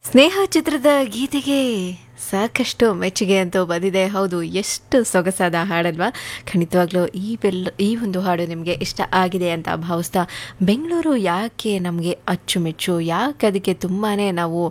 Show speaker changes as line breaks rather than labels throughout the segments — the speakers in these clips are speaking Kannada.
ಸ್ನೇಹ ಚಿತ್ರದ ಗೀತೆಗೆ ಸಾಕಷ್ಟು ಮೆಚ್ಚುಗೆ ಅಂತೂ ಬಂದಿದೆ ಹೌದು ಎಷ್ಟು ಸೊಗಸಾದ ಹಾಡಲ್ವಾ ಖಂಡಿತವಾಗ್ಲೂ ಈ ಬೆಲ್ ಈ ಒಂದು ಹಾಡು ನಿಮಗೆ ಇಷ್ಟ ಆಗಿದೆ ಅಂತ ಭಾವಿಸ್ತಾ ಬೆಂಗಳೂರು ಯಾಕೆ ನಮಗೆ ಅಚ್ಚುಮೆಚ್ಚು ಯಾಕೆ ಅದಕ್ಕೆ ತುಂಬಾ ನಾವು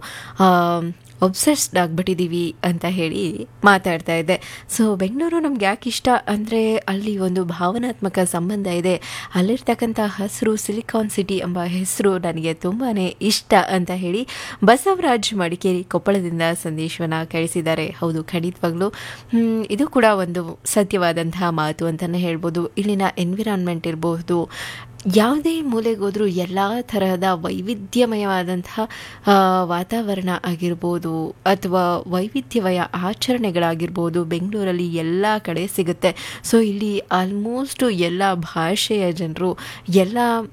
ಒಬ್ಸೆಸ್ಡ್ ಆಗಿಬಿಟ್ಟಿದ್ದೀವಿ ಅಂತ ಹೇಳಿ ಮಾತಾಡ್ತಾ ಇದ್ದೆ ಸೊ ಬೆಂಗಳೂರು ನಮ್ಗೆ ಯಾಕೆ ಇಷ್ಟ ಅಂದರೆ ಅಲ್ಲಿ ಒಂದು ಭಾವನಾತ್ಮಕ ಸಂಬಂಧ ಇದೆ ಅಲ್ಲಿರ್ತಕ್ಕಂಥ ಹಸಿರು ಸಿಲಿಕಾನ್ ಸಿಟಿ ಎಂಬ ಹೆಸರು ನನಗೆ ತುಂಬಾ ಇಷ್ಟ ಅಂತ ಹೇಳಿ ಬಸವರಾಜ್ ಮಡಿಕೇರಿ ಕೊಪ್ಪಳದಿಂದ ಸಂದೇಶವನ್ನು ಕಳಿಸಿದ್ದಾರೆ ಹೌದು ಖಂಡಿತವಾಗ್ಲೂ ಹ್ಮ್, ಇದು ಕೂಡ ಒಂದು ಸತ್ಯವಾದಂತಹ ಮಾತು ಅಂತಲೇ ಹೇಳ್ಬೋದು ಇಲ್ಲಿನ ಎನ್ವಿರಾನ್ಮೆಂಟ್ ಇರಬಹುದು ಯಾವುದೇ ಮೂಲೆಗೋದ್ರೂ ಎಲ್ಲ ತರಹದ ವೈವಿಧ್ಯಮಯವಾದಂತಹ ಆ, ವಾತಾವರಣ ಆಗಿರ್ಬೋದು ಅಥವಾ ವೈವಿಧ್ಯಮಯ ಆಚರಣೆಗಳಾಗಿರ್ಬೋದು ಬೆಂಗಳೂರಲ್ಲಿ ಎಲ್ಲ ಕಡೆ ಸಿಗುತ್ತೆ ಸೊ ಇಲ್ಲಿ ಆಲ್ಮೋಸ್ಟು ಎಲ್ಲ ಭಾಷೆಯ ಜನರು ಎಲ್ಲ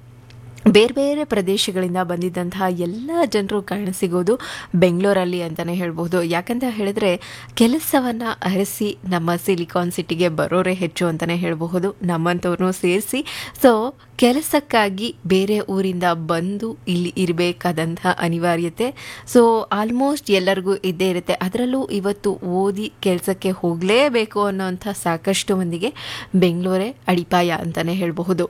ಬೇರೆ ಬೇರೆ ಪ್ರದೇಶಗಳಿಂದ ಬಂದಿದ್ದಂತಹ ಎಲ್ಲ ಜನರು ಕಾಣಸಿಗೋದು ಬೆಂಗಳೂರಲ್ಲಿ ಅಂತಲೇ ಹೇಳ್ಬೋದು ಯಾಕಂತ ಹೇಳಿದ್ರೆ ಕೆಲಸವನ್ನು ಅರಸಿ ನಮ್ಮ ಸಿಲಿಕಾನ್ ಸಿಟಿಗೆ ಬರೋರೇ ಹೆಚ್ಚು ಅಂತಲೇ ಹೇಳಬಹುದು ನಮ್ಮಂಥವ್ರನ್ನೂ ಸೇರಿಸಿ ಸೊ ಕೆಲಸಕ್ಕಾಗಿ ಬೇರೆ ಊರಿಂದ ಬಂದು ಇಲ್ಲಿ ಇರಬೇಕಾದಂತಹ ಅನಿವಾರ್ಯತೆ ಸೊ ಆಲ್ಮೋಸ್ಟ್ ಎಲ್ಲರಿಗೂ ಇದ್ದೇ ಇರುತ್ತೆ ಅದರಲ್ಲೂ ಇವತ್ತು ಓದಿ ಕೆಲಸಕ್ಕೆ ಹೋಗಲೇಬೇಕು ಅನ್ನೋಂಥ ಸಾಕಷ್ಟು ಮಂದಿಗೆ ಬೆಂಗಳೂರೇ ಅಡಿಪಾಯ ಅಂತಲೇ ಹೇಳಬಹುದು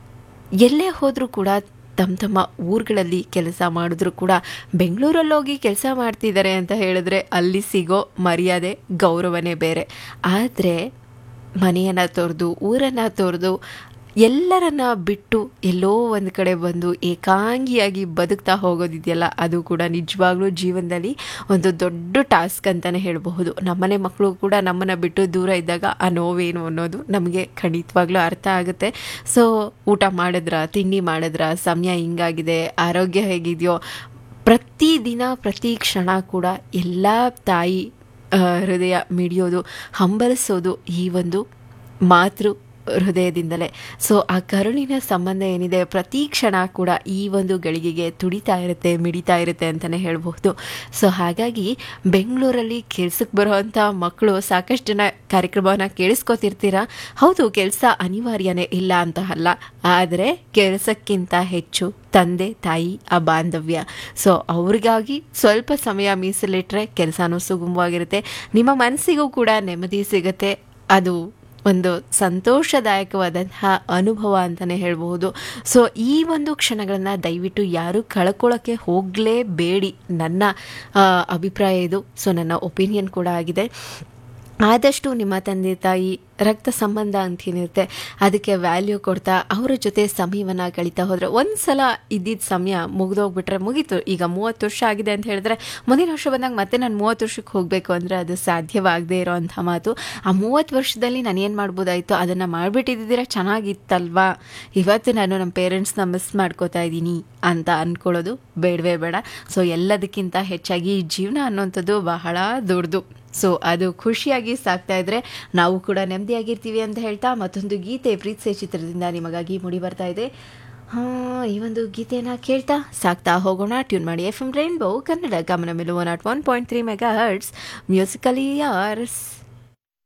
ಎಲ್ಲೇ ಹೋದರೂ ಕೂಡ ತಮ್ಮ ತಮ್ಮ ಊರುಗಳಲ್ಲಿ ಕೆಲಸ ಮಾಡಿದ್ರು ಕೂಡ ಬೆಂಗಳೂರಲ್ಲಿ ಹೋಗಿ ಕೆಲಸ ಮಾಡ್ತಿದ್ದಾರೆ ಅಂತ ಹೇಳಿದ್ರೆ ಅಲ್ಲಿ ಸಿಗೋ ಮರ್ಯಾದೆ ಗೌರವನೇ ಬೇರೆ ಆದರೆ ಮನೆಯನ್ನು ತೊರೆದು ಊರನ್ನು ತೊರೆದು ಎಲ್ಲರನ್ನ ಬಿಟ್ಟು ಎಲ್ಲೋ ಒಂದು ಕಡೆ ಬಂದು ಏಕಾಂಗಿಯಾಗಿ ಬದುಕ್ತಾ ಹೋಗೋದಿದೆಯಲ್ಲ ಅದು ಕೂಡ ನಿಜವಾಗ್ಲೂ ಜೀವನದಲ್ಲಿ ಒಂದು ದೊಡ್ಡ ಟಾಸ್ಕ್ ಅಂತಲೇ ಹೇಳಬಹುದು ನಮ್ಮನೆ ಮಕ್ಕಳು ಕೂಡ ನಮ್ಮನ್ನು ಬಿಟ್ಟು ದೂರ ಇದ್ದಾಗ ಆ ನೋವೇನು ಅನ್ನೋದು ನಮಗೆ ಖಂಡಿತವಾಗ್ಲೂ ಅರ್ಥ ಆಗುತ್ತೆ ಸೊ ಊಟ ಮಾಡಿದ್ರ ತಿಂಡಿ ಮಾಡಿದ್ರ ಸಮಯ ಹಿಂಗಾಗಿದೆ ಆರೋಗ್ಯ ಹೇಗಿದೆಯೋ ಪ್ರತಿದಿನ ಪ್ರತಿ ಕ್ಷಣ ಕೂಡ ಎಲ್ಲ ತಾಯಿ ಆ, ಹೃದಯ ಮಿಡಿಯೋದು ಹಂಬಲಿಸೋದು ಈ ಒಂದು ಮಾತೃ ಹೃದಯದಿಂದಲೇ ಸೊ ಆ ಕರುಳಿನ ಸಂಬಂಧ ಏನಿದೆ ಪ್ರತಿ ಕ್ಷಣ ಕೂಡ ಈ ಒಂದು ಗಳಿಗೆಗೆ ತುಡಿತಾ ಇರುತ್ತೆ ಮಿಡಿತಾ ಇರುತ್ತೆ ಅಂತಲೇ ಹೇಳಬಹುದು ಸೊ ಹಾಗಾಗಿ ಬೆಂಗಳೂರಲ್ಲಿ ಕೆಲ್ಸಕ್ಕೆ ಬರುವಂಥ ಮಕ್ಕಳು ಸಾಕಷ್ಟು ಜನ ಕಾರ್ಯಕ್ರಮವನ್ನು ಕೇಳಿಸ್ಕೊತಿರ್ತೀರ ಹೌದು ಕೆಲಸ ಅನಿವಾರ್ಯನೇ ಇಲ್ಲ ಅಂತ ಅಲ್ಲ ಆದರೆ ಕೆಲಸಕ್ಕಿಂತ ಹೆಚ್ಚು ತಂದೆ ತಾಯಿ ಆ ಬಾಂಧವ್ಯ ಸೊ ಅವ್ರಿಗಾಗಿ ಸ್ವಲ್ಪ ಸಮಯ ಮೀಸಲಿಟ್ರೆ ಕೆಲಸನೂ ಸುಗಮವಾಗಿರುತ್ತೆ ನಿಮ್ಮ ಮನಸ್ಸಿಗೂ ಕೂಡ ನೆಮ್ಮದಿ ಸಿಗುತ್ತೆ ಅದು ಒಂದು ಸಂತೋಷದಾಯಕವಾದಂತಹ ಅನುಭವ ಅಂತಲೇ ಹೇಳಬಹುದು ಸೊ ಈ ಒಂದು ಕ್ಷಣಗಳನ್ನು ದಯವಿಟ್ಟು ಯಾರು ಕಳ್ಕೊಳ್ಳೋಕ್ಕೆ ಹೋಗಲೇಬೇಡಿ ನನ್ನ ಆ, ಅಭಿಪ್ರಾಯ ಇದು ಸೊ ನನ್ನ ಒಪಿನಿಯನ್ ಕೂಡ ಆಗಿದೆ ಆದಷ್ಟು ನಿಮ್ಮ ತಂದೆ ತಾಯಿ ರಕ್ತ ಸಂಬಂಧ ಅಂತೇನಿರುತ್ತೆ ಅದಕ್ಕೆ ವ್ಯಾಲ್ಯೂ ಕೊಡ್ತಾ ಅವರ ಜೊತೆ ಸಮಯವನ್ನು ಕಳೀತಾ ಹೋದರೆ ಒಂದು ಸಲ ಇದ್ದಿದ್ದ ಸಮಯ ಮುಗಿದೋಗ್ಬಿಟ್ರೆ ಮುಗೀತು ಈಗ ಮೂವತ್ತು ವರ್ಷ ಆಗಿದೆ ಅಂತ ಹೇಳಿದ್ರೆ ಮುಂದಿನ ವರ್ಷ ಬಂದಾಗ ಮತ್ತೆ ನಾನು ಮೂವತ್ತು ವರ್ಷಕ್ಕೆ ಹೋಗಬೇಕು ಅಂದರೆ ಅದು ಸಾಧ್ಯವಾಗದೇ ಇರೋವಂಥ ಮಾತು ಆ ಮೂವತ್ತು ವರ್ಷದಲ್ಲಿ ನಾನು ಏನು ಮಾಡ್ಬೋದಾಯಿತು ಅದನ್ನು ಮಾಡಿಬಿಟ್ಟಿದ್ದೀರಾ ಚೆನ್ನಾಗಿತ್ತಲ್ವಾ ಇವತ್ತು ನಾನು ನಮ್ಮ ಪೇರೆಂಟ್ಸ್ನ ಮಿಸ್ ಮಾಡ್ಕೋತಾ ಇದ್ದೀನಿ ಅಂತ ಅಂದ್ಕೊಳ್ಳೋದು ಬೇಡವೇ ಬೇಡ ಸೊ ಎಲ್ಲದಕ್ಕಿಂತ ಹೆಚ್ಚಾಗಿ ಈ ಜೀವನ ಅನ್ನೋಂಥದ್ದು ಬಹಳ ದೊಡ್ಡದು ಸೊ ಅದು ಖುಷಿಯಾಗಿ ಸಾಕ್ತಾ ಇದ್ರೆ ನಾವು ಕೂಡ ನೆಮ್ಮದಿಯಾಗಿರ್ತೀವಿ ಅಂತ ಹೇಳ್ತಾ ಮತ್ತೊಂದು ಗೀತೆ ಪ್ರೀತಿಸೆ ಚಿತ್ರದಿಂದ ನಿಮಗಾಗಿ ಮೂಡಿ ಬರ್ತಾ ಇದೆ ಹಾ, ಈ ಒಂದು ಗೀತೆನ ಕೇಳ್ತಾ ಸಾಕ್ತಾ ಹೋಗೋಣ ಟ್ಯೂನ್ ಮಾಡಿ ಎಫ್ ಎಂ ರೈನ್ಬೋ ಕನ್ನಡ ಗಮನ ಮೆಲುವ ನಾಟ್ one point three megahertz musically ಯಾರ್ಸ್